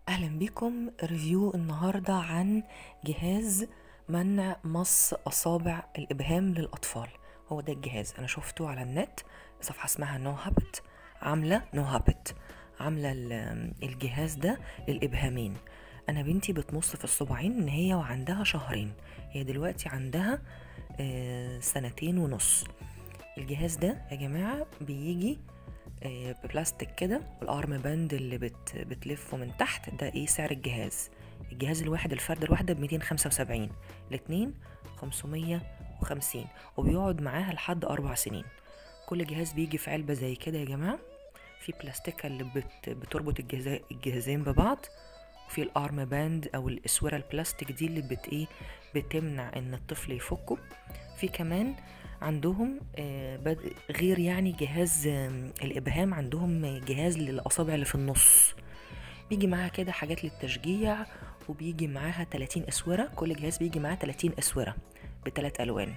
اهلا بكم ريفيو النهارده عن جهاز منع مص اصابع الابهام للاطفال هو ده الجهاز انا شفته على النت صفحه اسمها نو هابت عامله نو هابت عامله ال- الجهاز ده للابهامين انا بنتي بتمص في الصباعين ان هي وعندها شهرين هي دلوقتي عندها آه، سنتين ونص الجهاز ده يا جماعه بيجي آه، ببلاستيك كده والارم باند اللي بت بتلفه من تحت ده ايه سعر الجهاز الجهاز الواحد الفرد الواحده ب 275 الاتنين 550 وبيقعد معاها لحد اربع سنين كل جهاز بيجي في علبه زي كده يا جماعه في بلاستيكه اللي بت بتربط الجهاز الجهازين ببعض وفي الارم باند او الاسوره البلاستيك دي اللي بت ايه بتمنع ان الطفل يفكه في كمان عندهم آه، بد- غير يعني جهاز آم، الابهام عندهم جهاز للاصابع اللي في النص بيجي معاها كده حاجات للتشجيع وبيجي معاها 30 اسوره كل جهاز بيجي معاه 30 اسوره بثلاث الوان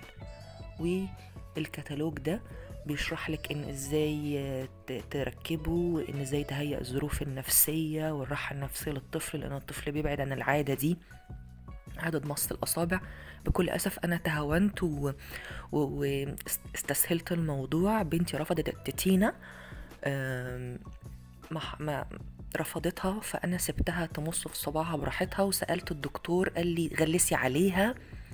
والكتالوج ده بيشرح لك ان ازاي آه، ت- تركبه وان ازاي تهيئ الظروف النفسيه والراحه النفسيه للطفل لان الطفل بيبعد عن العاده دي عدد مص الأصابع بكل أسف أنا تهاونت و- و- واستسهلت الموضوع بنتي رفضت التتينة أم، ما ما رفضتها فأنا سبتها تمص في صباعها براحتها وسألت الدكتور قال لي غلسي عليها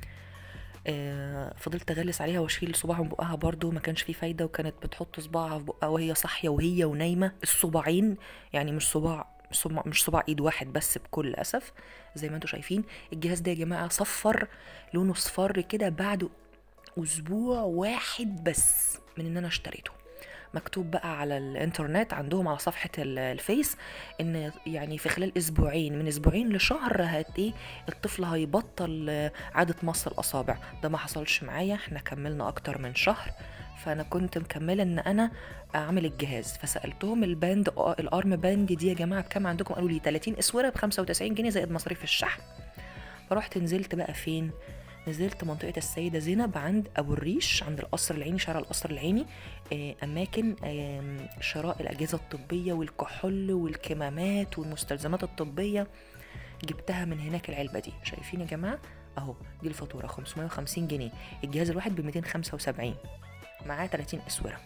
آه، فضلت اغلس عليها واشيل صباعها من بقها برضو ما كانش فيه فايده وكانت بتحط صباعها في بقها وهي صاحيه وهي ونايمه الصباعين يعني مش صباع مش صباع, مش صباع ايد واحد بس بكل اسف زي ما انتم شايفين الجهاز ده يا جماعه صفر لونه صفر كده بعد اسبوع واحد بس من ان انا اشتريته مكتوب بقى على الانترنت عندهم على صفحة ال- الفيس ان يعني في خلال اسبوعين من اسبوعين لشهر هت ايه الطفل هيبطل آه، عادة مص الاصابع ده ما حصلش معايا احنا كملنا اكتر من شهر فانا كنت مكمله ان انا اعمل الجهاز فسالتهم الباند آه، الارم باند دي يا جماعه بكام عندكم قالوا لي 30 اسوره ب 95 جنيه زائد مصاريف الشحن فرحت نزلت بقى فين نزلت منطقة السيدة زينب عند أبو الريش عند القصر العيني شارع القصر العيني آه، أماكن آم، شراء الأجهزة الطبية والكحول والكمامات والمستلزمات الطبية جبتها من هناك العلبة دي شايفين يا جماعة أهو دي الفاتورة 550 جنيه الجهاز الواحد ب 275 معاه 30 أسورة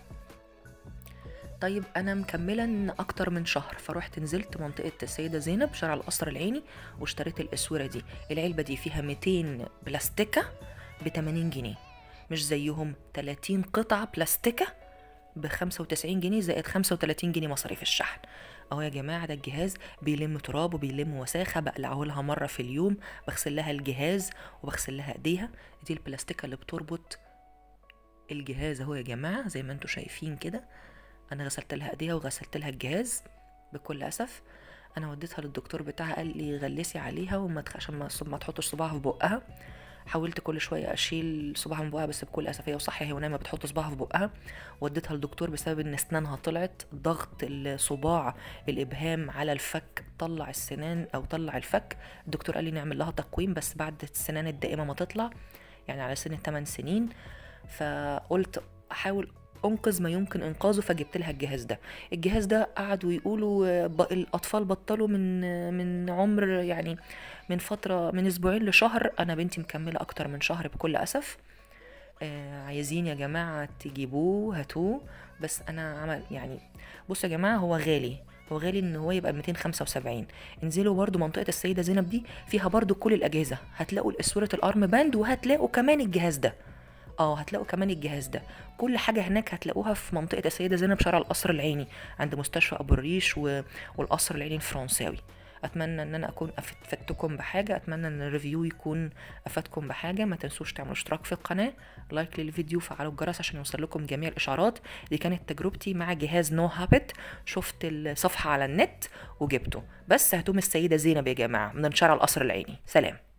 طيب انا مكمله إن اكتر من شهر فروحت نزلت منطقه السيده زينب شارع القصر العيني واشتريت الاسوره دي العلبه دي فيها 200 بلاستيكه ب 80 جنيه مش زيهم 30 قطعه بلاستيكه ب 95 جنيه زائد 35 جنيه مصاريف الشحن اهو يا جماعه ده الجهاز بيلم تراب وبيلم وساخه بقلعه لها مره في اليوم بغسل لها الجهاز وبغسل لها ايديها دي البلاستيكه اللي بتربط الجهاز اهو يا جماعه زي ما انتم شايفين كده انا غسلت لها ايديها وغسلت لها الجهاز بكل اسف انا وديتها للدكتور بتاعها قال لي غلسي عليها وما تخ... عشان ما, ما تحطش صباعها في بقها حاولت كل شويه اشيل صباعها من بقها بس بكل اسف هي وصحيه هي ونايمه بتحط صباعها في بقها وديتها للدكتور بسبب ان اسنانها طلعت ضغط الصباع الابهام على الفك طلع السنان او طلع الفك الدكتور قال لي نعمل لها تقويم بس بعد السنان الدائمه ما تطلع يعني على سن 8 سنين فقلت احاول انقذ ما يمكن انقاذه فجبت لها الجهاز ده الجهاز ده قعدوا يقولوا آه، ب- الاطفال بطلوا من آه، من عمر يعني من فتره من اسبوعين لشهر انا بنتي مكمله اكتر من شهر بكل اسف آه عايزين يا جماعه تجيبوه هاتوه بس انا عمل يعني بصوا يا جماعه هو غالي هو غالي ان هو يبقى 275 انزلوا برضو منطقه السيده زينب دي فيها برضو كل الاجهزه هتلاقوا اسوره الارم باند وهتلاقوا كمان الجهاز ده اه هتلاقوا كمان الجهاز ده كل حاجة هناك هتلاقوها في منطقة السيدة زينب شارع القصر العيني عند مستشفى أبو الريش و... والقصر العيني الفرنساوي أتمنى إن أنا أكون أفت- أفدتكم بحاجة أتمنى إن الريفيو يكون أفادكم بحاجة ما تنسوش تعملوا اشتراك في القناة لايك للفيديو وفعلوا الجرس عشان يوصل لكم جميع الإشعارات دي كانت تجربتي مع جهاز نو هابت شفت الصفحة على النت وجبته بس هاتوم السيدة زينب يا جماعة من شارع القصر العيني سلام